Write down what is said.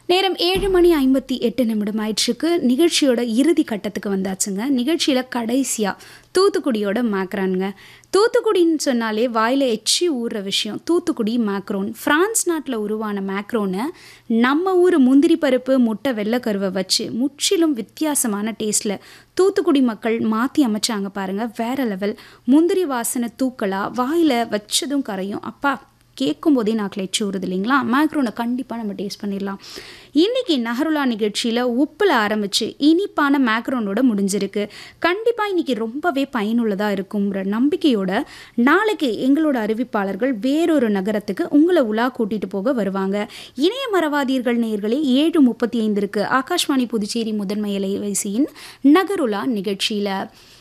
நேரம் ஏழு மணி ஐம்பத்தி எட்டு நிமிடம் ஆயிடுச்சுக்கு நிகழ்ச்சியோட இறுதி கட்டத்துக்கு வந்தாச்சுங்க நிகழ்ச்சியில் கடைசியாக தூத்துக்குடியோட மேக்ரானுங்க தூத்துக்குடின்னு சொன்னாலே வாயில் எச்சி ஊறுற விஷயம் தூத்துக்குடி மேக்ரோன் ஃப்ரான்ஸ் நாட்டில் உருவான மேக்ரோனை நம்ம ஊர் முந்திரி பருப்பு முட்டை வெள்ளைக்கருவை வச்சு முற்றிலும் வித்தியாசமான டேஸ்ட்டில் தூத்துக்குடி மக்கள் மாற்றி அமைச்சாங்க பாருங்கள் வேற லெவல் முந்திரி வாசனை தூக்கலாக வாயில் வச்சதும் கரையும் அப்பா கேட்கும் போதே நாக்கில் எச்சி வருது இல்லைங்களா மேக்ரோனை கண்டிப்பாக நம்ம டேஸ்ட் பண்ணிடலாம் இன்றைக்கி நகருலா நிகழ்ச்சியில் உப்பில் ஆரம்பித்து இனிப்பான மேக்ரோனோட முடிஞ்சிருக்கு கண்டிப்பாக இன்றைக்கி ரொம்பவே பயனுள்ளதாக இருக்குங்கிற நம்பிக்கையோட நாளைக்கு எங்களோட அறிவிப்பாளர்கள் வேறொரு நகரத்துக்கு உங்களை உலா கூட்டிகிட்டு போக வருவாங்க இணைய மறவாதீர்கள் நேயர்களே ஏழு முப்பத்தி ஐந்திற்கு ஆகாஷ்வாணி புதுச்சேரி முதன்மை அலைவரிசையின் நகருலா நிகழ்ச்சியில்